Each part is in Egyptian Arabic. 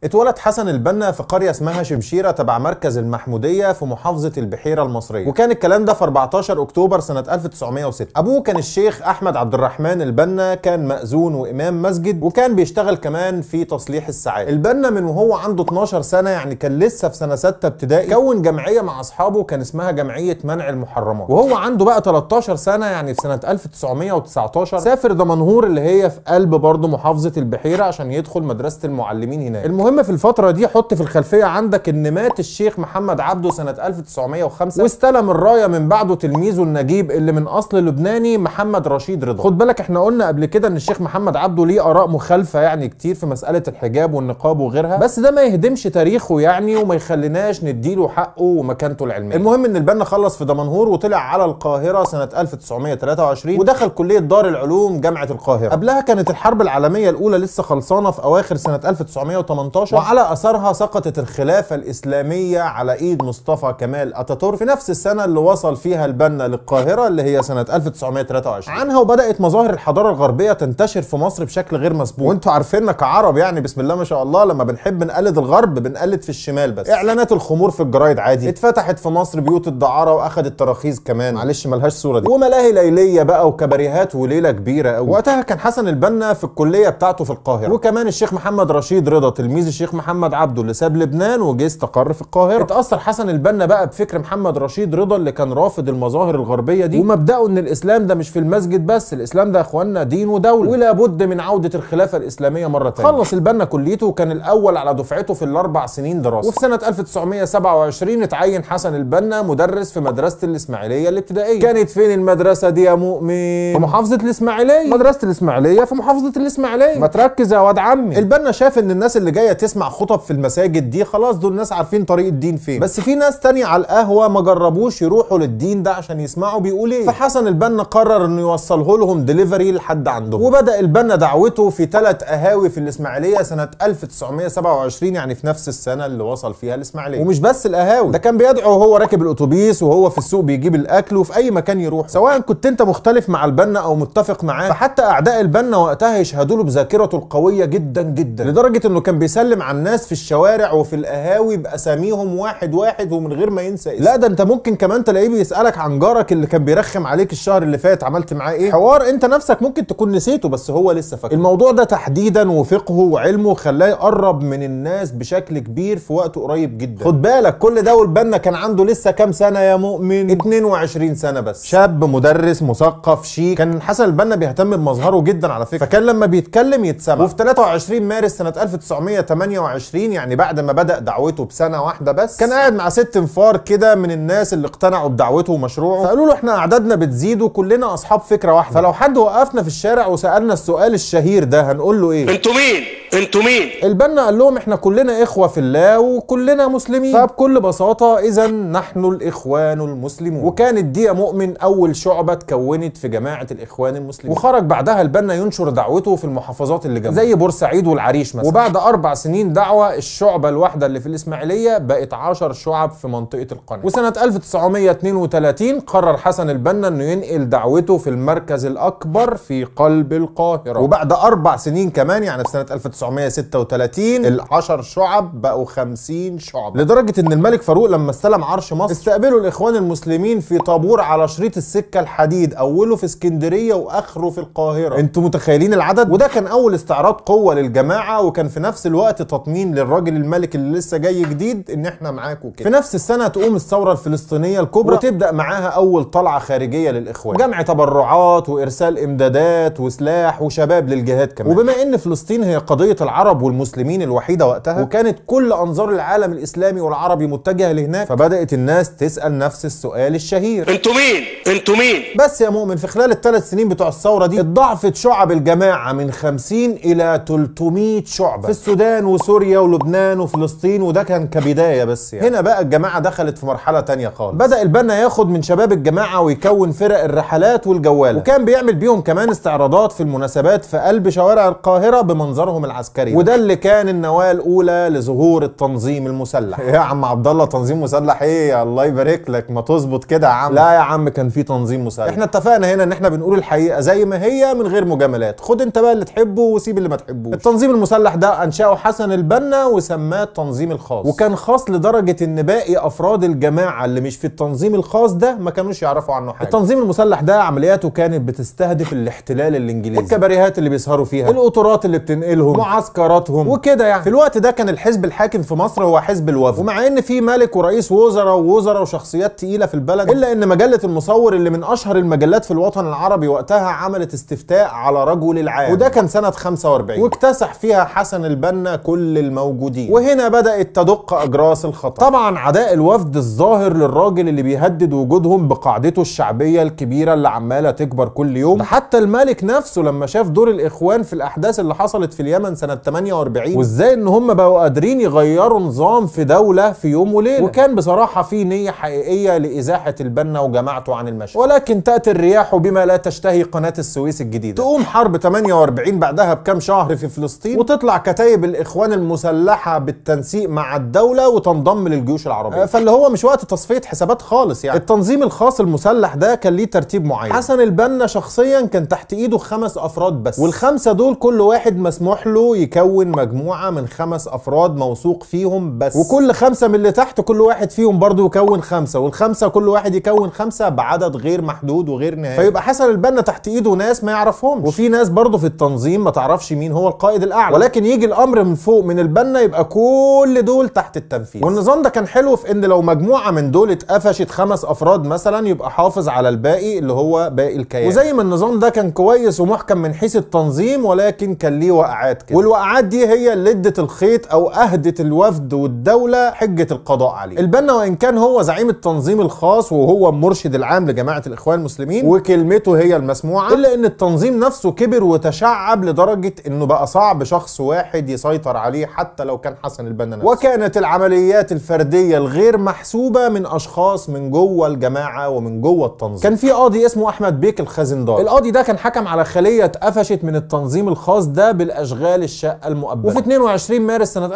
اتولد حسن البنا في قريه اسمها شمشيره تبع مركز المحموديه في محافظه البحيره المصريه وكان الكلام ده في 14 اكتوبر سنه 1906 ابوه كان الشيخ احمد عبد الرحمن البنا كان مأذون وامام مسجد وكان بيشتغل كمان في تصليح الساعات البنا من وهو عنده 12 سنه يعني كان لسه في سنه 6 ابتدائي كون جمعيه مع اصحابه كان اسمها جمعيه منع المحرمات وهو عنده بقى 13 سنه يعني في سنه 1919 سافر دمنهور اللي هي في قلب برضه محافظه البحيره عشان يدخل مدرسه المعلمين هناك المهم في الفتره دي حط في الخلفيه عندك ان مات الشيخ محمد عبده سنه 1905 واستلم الرايه من بعده تلميذه النجيب اللي من اصل لبناني محمد رشيد رضا خد بالك احنا قلنا قبل كده ان الشيخ محمد عبده ليه اراء مخالفه يعني كتير في مساله الحجاب والنقاب وغيرها بس ده ما يهدمش تاريخه يعني وما يخليناش نديله حقه ومكانته العلميه المهم ان البنا خلص في دمنهور وطلع على القاهره سنه 1923 ودخل كليه دار العلوم جامعه القاهره قبلها كانت الحرب العالميه الاولى لسه خلصانه في اواخر سنه 1918 وعلى اثرها سقطت الخلافه الاسلاميه على ايد مصطفى كمال اتاتورك في نفس السنه اللي وصل فيها البنا للقاهره اللي هي سنه 1923 عنها وبدات مظاهر الحضاره الغربيه تنتشر في مصر بشكل غير مسبوق وانتوا عارفيننا كعرب يعني بسم الله ما شاء الله لما بنحب نقلد الغرب بنقلد في الشمال بس اعلانات الخمور في الجرايد عادي اتفتحت في مصر بيوت الدعاره واخدت تراخيص كمان معلش ملهاش صوره دي وملاهي ليليه بقى وكباريهات وليله كبيره قوي وقتها كان حسن البنا في الكليه بتاعته في القاهره وكمان الشيخ محمد رشيد رضا تلميذ الشيخ محمد عبده اللي ساب لبنان وجه استقر في القاهره اتاثر حسن البنا بقى بفكر محمد رشيد رضا اللي كان رافض المظاهر الغربيه دي ومبداه ان الاسلام ده مش في المسجد بس الاسلام ده يا اخوانا دين ودوله ولا بد من عوده الخلافه الاسلاميه مره ثانيه خلص البنا كليته وكان الاول على دفعته في الاربع سنين دراسه وفي سنه 1927 اتعين حسن البنا مدرس في مدرسه الاسماعيليه الابتدائيه كانت فين المدرسه دي يا مؤمن في محافظه الاسماعيليه مدرسه الاسماعيليه في محافظه الاسماعيليه ما تركز يا واد عمي البنا شاف ان الناس اللي جايه تسمع خطب في المساجد دي خلاص دول ناس عارفين طريق الدين فين بس في ناس تانية على القهوه ما جربوش يروحوا للدين ده عشان يسمعوا بيقول ايه فحسن البنا قرر انه يوصله لهم دليفري لحد عندهم وبدا البنا دعوته في ثلاث قهاوي في الاسماعيليه سنه 1927 يعني في نفس السنه اللي وصل فيها الاسماعيليه ومش بس القهاوي ده كان بيدعو وهو راكب الاتوبيس وهو في السوق بيجيب الاكل وفي اي مكان يروح سواء كنت انت مختلف مع البنا او متفق معاه فحتى اعداء البنا وقتها يشهدوا له بذاكرته القويه جدا جدا لدرجه انه كان بيسلم على الناس في الشوارع وفي القهاوي باساميهم واحد واحد ومن غير ما ينسى اسم لا ده انت ممكن كمان تلاقيه بيسالك عن جارك اللي كان بيرخم عليك الشهر اللي فات عملت معاه ايه حوار انت نفسك ممكن تكون نسيته بس هو لسه فاكر الموضوع ده تحديدا وفقهه وعلمه خلاه يقرب من الناس بشكل كبير في وقت قريب جدا خد بالك كل ده والبنا كان عنده لسه كام سنه يا مؤمن 22 سنه بس شاب مدرس مثقف شيك كان حسن البنا بيهتم بمظهره جدا على فكره فكان لما بيتكلم يتسمع وفي 23 مارس سنه 1928 يعني بعد ما بدا دعوته بسنه واحده بس كان قاعد مع ست انفار كده من الناس اللي اقتنعوا بدعوته ومشروعه فقالوا له احنا اعدادنا بتزيد وكلنا اصحاب فكره واحده فلو حد وقفنا في الشارع وسالنا السؤال الشهير ده هنقول له ايه انتوا مين انتوا مين البنا قال لهم احنا كلنا اخوه في الله وكلنا مسلمين فبكل بساطه اذا نحن الاخوان المسلمون وكانت دي يا مؤمن اول شعبه اتكونت في جماعه الاخوان المسلمين وخرج بعدها البنا ينشر دعوته في المحافظات اللي جنبه زي بورسعيد والعريش مثلا وبعد اربع سنين دعوه الشعبه الواحده اللي في الاسماعيليه بقت 10 شعب في منطقه القناه وسنه 1932 قرر حسن البنا انه ينقل دعوته في المركز الاكبر في قلب القاهره وبعد اربع سنين كمان يعني في سنه 1936 العشر شعب بقوا 50 شعب لدرجه ان الملك فاروق لما استلم عرش مصر استقبلوا الاخوان المسلمين في طابور على شريط السكه الحديد اوله في اسكندريه واخره في القاهره انتوا متخيلين العدد وده كان اول استعراض قوه للجماعه وكان في نفس الوقت تطمين للراجل الملك اللي لسه جاي جديد ان احنا معاكم كده في نفس السنه تقوم الثوره الفلسطينيه الكبرى وتبدا معاها اول طلعه خارجيه للاخوان جمع تبرعات وارسال امدادات وسلاح وشباب للجهاد كمان وبما ان فلسطين هي قضيه العرب والمسلمين الوحيده وقتها وكانت كل انظار العالم الاسلامي والعربي متجهه لهناك فبدات الناس تسال نفس السؤال الشهير انتوا مين انتوا مين بس يا مؤمن في خلال الثلاث سنين بتوع الثوره دي اتضاعفت شعب الجماعه من 50 الى 300 شعبه في السودان وسوريا ولبنان وفلسطين وده كان كبدايه بس يعني هنا بقى الجماعه دخلت في مرحله تانية خالص بدا البنا ياخد من شباب الجماعه ويكون فرق الرحلات والجواله وكان بيعمل بيهم كمان استعراضات في المناسبات في قلب شوارع القاهره بمنظرهم العام العسكري وده اللي كان النواه الاولى لظهور التنظيم المسلح يا عم عبد الله تنظيم مسلح ايه الله يبارك لك ما تظبط كده يا عم لا يا عم كان في تنظيم مسلح احنا اتفقنا هنا ان احنا بنقول الحقيقه زي ما هي من غير مجاملات خد انت بقى اللي تحبه وسيب اللي ما تحبوش التنظيم المسلح ده انشاه حسن البنا وسماه التنظيم الخاص وكان خاص لدرجه ان باقي افراد الجماعه اللي مش في التنظيم الخاص ده ما كانوش يعرفوا عنه حاجه التنظيم المسلح ده عملياته كانت بتستهدف الاحتلال الانجليزي الكباريهات اللي بيسهروا فيها القطورات اللي بتنقلهم معسكراتهم وكده يعني في الوقت ده كان الحزب الحاكم في مصر هو حزب الوفد ومع ان في ملك ورئيس وزراء ووزراء وشخصيات تقيله في البلد الا ان مجله المصور اللي من اشهر المجلات في الوطن العربي وقتها عملت استفتاء على رجل العام وده كان سنه 45 واكتسح فيها حسن البنا كل الموجودين وهنا بدات تدق اجراس الخطر طبعا عداء الوفد الظاهر للراجل اللي بيهدد وجودهم بقاعدته الشعبيه الكبيره اللي عماله تكبر كل يوم ده حتى الملك نفسه لما شاف دور الاخوان في الاحداث اللي حصلت في اليمن سنه 48 وازاي ان هم بقوا قادرين يغيروا نظام في دوله في يوم وليله وكان بصراحه في نيه حقيقيه لازاحه البنا وجماعته عن المشهد ولكن تاتي الرياح بما لا تشتهي قناه السويس الجديده تقوم حرب 48 بعدها بكام شهر في فلسطين وتطلع كتايب الاخوان المسلحه بالتنسيق مع الدوله وتنضم للجيوش العربيه فاللي هو مش وقت تصفيه حسابات خالص يعني التنظيم الخاص المسلح ده كان ليه ترتيب معين حسن البنا شخصيا كان تحت ايده خمس افراد بس والخمسه دول كل واحد مسموح له يكون مجموعه من خمس افراد موثوق فيهم بس وكل خمسه من اللي تحت كل واحد فيهم برضه يكون خمسه والخمسه كل واحد يكون خمسه بعدد غير محدود وغير نهائي فيبقى حسن البنا تحت ايده ناس ما يعرفهمش وفي ناس برضه في التنظيم ما تعرفش مين هو القائد الاعلى ولكن يجي الامر من فوق من البنا يبقى كل دول تحت التنفيذ والنظام ده كان حلو في ان لو مجموعه من دول اتقفشت خمس افراد مثلا يبقى حافظ على الباقي اللي هو باقي الكيان وزي ما النظام ده كان كويس ومحكم من حيث التنظيم ولكن كان ليه وقعات كده والوقعات دي هي اللي ادت الخيط او اهدت الوفد والدوله حجه القضاء عليه البنا وان كان هو زعيم التنظيم الخاص وهو المرشد العام لجماعه الاخوان المسلمين وكلمته هي المسموعه الا ان التنظيم نفسه كبر وتشعب لدرجه انه بقى صعب شخص واحد يسيطر عليه حتى لو كان حسن البنا نفسه وكانت العمليات الفرديه الغير محسوبه من اشخاص من جوه الجماعه ومن جوه التنظيم كان في قاضي اسمه احمد بيك الخزندار القاضي ده كان حكم على خليه اتقفشت من التنظيم الخاص ده بالاشغال الشقه المؤبده وفي 22 مارس سنه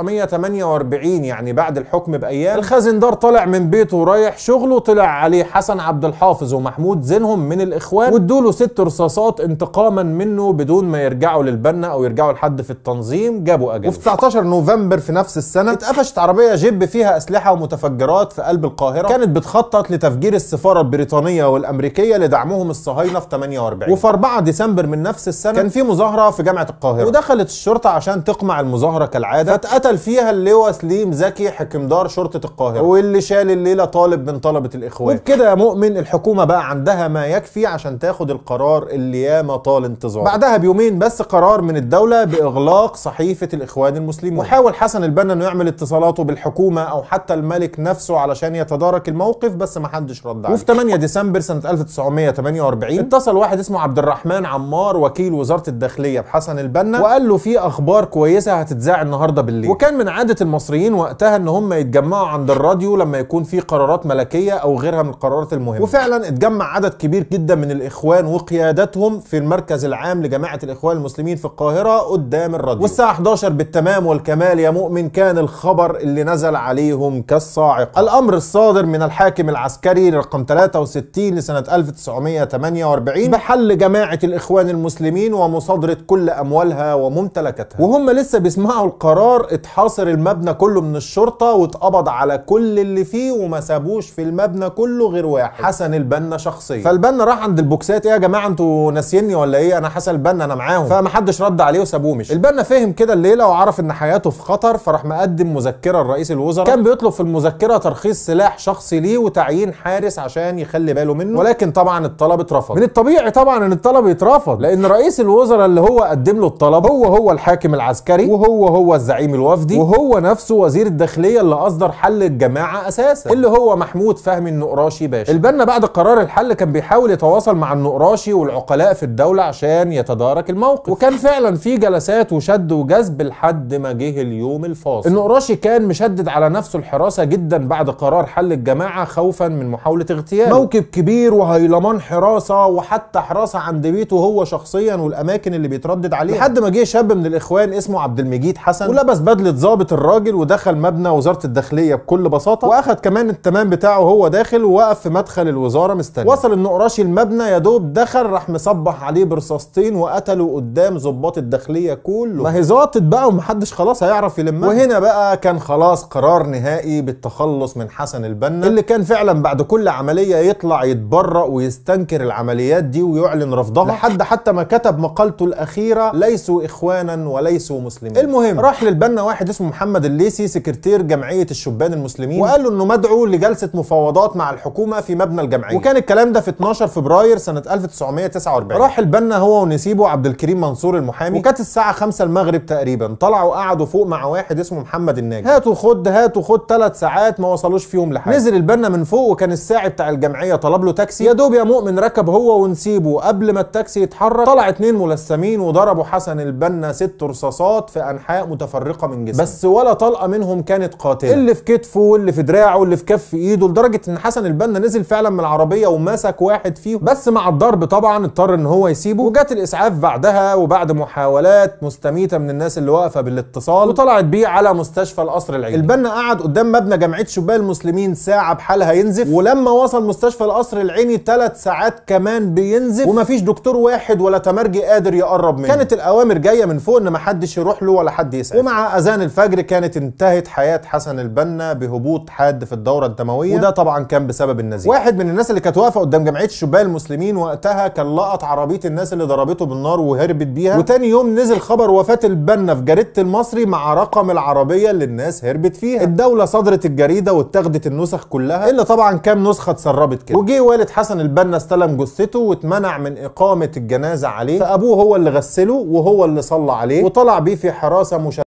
1948 يعني بعد الحكم بايام الخزندار طالع من بيته ورايح شغله طلع عليه حسن عبد الحافظ ومحمود زينهم من الاخوان وادوا له ست رصاصات انتقاما منه بدون ما يرجعوا للبنا او يرجعوا لحد في التنظيم جابوا اجل وفي 19 نوفمبر في نفس السنه اتقفشت عربيه جيب فيها اسلحه ومتفجرات في قلب القاهره كانت بتخطط لتفجير السفاره البريطانيه والامريكيه لدعمهم الصهاينه في 48 وفي 4 ديسمبر من نفس السنه كان في مظاهره في جامعه القاهره ودخلت الشرطه عشان تقمع المظاهره كالعاده فاتقتل فيها اللواء سليم زكي حكمدار شرطه القاهره واللي شال الليله طالب من طلبه الاخوان وبكده يا مؤمن الحكومه بقى عندها ما يكفي عشان تاخد القرار اللي ياما طال انتظاره بعدها بيومين بس قرار من الدوله باغلاق صحيفه الاخوان المسلمين وحاول حسن البنا انه يعمل اتصالاته بالحكومه او حتى الملك نفسه علشان يتدارك الموقف بس ما حدش رد عليه وفي 8 ديسمبر سنه 1948 اتصل واحد اسمه عبد الرحمن عمار وكيل وزاره الداخليه بحسن البنا وقال له في اخبار كويسه هتتذاع النهارده بالليل وكان من عاده المصريين وقتها ان هم يتجمعوا عند الراديو لما يكون في قرارات ملكيه او غيرها من القرارات المهمه وفعلا اتجمع عدد كبير جدا من الاخوان وقيادتهم في المركز العام لجماعه الاخوان المسلمين في القاهره قدام الراديو والساعه 11 بالتمام والكمال يا مؤمن كان الخبر اللي نزل عليهم كالصاعقه الامر الصادر من الحاكم العسكري رقم 63 لسنه 1948 بحل جماعه الاخوان المسلمين ومصادره كل اموالها وممتلكاتها وهم لسه بيسمعوا القرار اتحاصر المبنى كله من الشرطه واتقبض على كل اللي فيه وما سابوش في المبنى كله غير واحد حسن البنا شخصيا فالبنا راح عند البوكسات ايه يا جماعه انتوا ناسيني ولا ايه انا حسن البنا انا معاهم فمحدش رد عليه وسابوه مشي البنا فهم كده الليله وعرف ان حياته في خطر فراح مقدم مذكره لرئيس الوزراء كان بيطلب في المذكره ترخيص سلاح شخصي ليه وتعيين حارس عشان يخلي باله منه ولكن طبعا الطلب اترفض من الطبيعي طبعا ان الطلب يترفض لان رئيس الوزراء اللي هو قدم له الطلب هو هو الحاكم العسكري وهو هو الزعيم الوفدي وهو نفسه وزير الداخليه اللي اصدر حل الجماعه اساسا اللي هو محمود فهمي النقراشي باشا البنا بعد قرار الحل كان بيحاول يتواصل مع النقراشي والعقلاء في الدوله عشان يتدارك الموقف وكان فعلا في جلسات وشد وجذب لحد ما جه اليوم الفاصل النقراشي كان مشدد على نفسه الحراسه جدا بعد قرار حل الجماعه خوفا من محاوله اغتيال موكب كبير وهيلمان حراسه وحتى حراسه عند بيته هو شخصيا والاماكن اللي بيتردد عليها لحد ما جه شاب من الاخوان اسمه عبد المجيد حسن ولبس بدله ضابط الراجل ودخل مبنى وزاره الداخليه بكل بساطه واخد كمان التمام بتاعه وهو داخل ووقف في مدخل الوزاره مستني وصل النقراشي المبنى يا دوب دخل راح مصبح عليه برصاصتين وقتله قدام ضباط الداخليه كله ما هي ظابطت بقى ومحدش خلاص هيعرف يلمها وهنا بقى كان خلاص قرار نهائي بالتخلص من حسن البنا اللي كان فعلا بعد كل عمليه يطلع يتبرأ ويستنكر العمليات دي ويعلن رفضها لحد حتى ما كتب مقالته الاخيره ليسوا اخوانا وليسوا مسلمين المهم راح للبنا واحد اسمه محمد الليسي سكرتير جمعيه الشبان المسلمين وقال له انه مدعو لجلسه مفاوضات مع الحكومه في مبنى الجمعيه وكان الكلام ده في 12 فبراير سنه 1949 راح البنا هو ونسيبه عبد الكريم منصور المحامي وكانت الساعه 5 المغرب تقريبا طلعوا قعدوا فوق مع واحد اسمه محمد الناجي هاتوا خد هاتوا خد ثلاث ساعات ما وصلوش فيهم لحاجه نزل البنا من فوق وكان الساعي بتاع الجمعيه طلب له تاكسي يا دوب يا مؤمن ركب هو ونسيبه قبل ما التاكسي يتحرك طلع اتنين ملثمين وضربوا حسن البنا ست رصاصات في انحاء متفرقه من جسمه بس ولا طلقه منهم كانت قاتله اللي في كتفه واللي في دراعه واللي في كف ايده لدرجه ان حسن البنا نزل فعلا من العربيه ومسك واحد فيهم بس مع الضرب طبعا اضطر ان هو يسيبه وجات الاسعاف بعدها وبعد محاولات مستميته من الناس اللي واقفه بالاتصال وطلعت بيه على مستشفى القصر العيني البنا قعد قدام مبنى جمعيه شبان المسلمين ساعه بحالها ينزف ولما وصل مستشفى القصر العيني ثلاث ساعات كمان بينزف ومفيش دكتور واحد ولا تمرجي قادر يقرب منه كانت الاوامر جايه من فوق ان محدش يروح له ولا حد يسال ومع اذان الفجر كانت انتهت حياه حسن البنا بهبوط حاد في الدوره الدمويه وده طبعا كان بسبب النزيف واحد من الناس اللي كانت واقفه قدام جمعيه الشبان المسلمين وقتها كان لقط عربيه الناس اللي ضربته بالنار وهربت بيها وتاني يوم نزل خبر وفاه البنا في جريده المصري مع رقم العربيه اللي الناس هربت فيها الدوله صدرت الجريده واتخذت النسخ كلها الا طبعا كام نسخه اتسربت كده وجي والد حسن البنا استلم جثته واتمنع من اقامه الجنازه عليه فابوه هو اللي غسله وهو اللي صلى عليه وطلع بيه في حراسه مش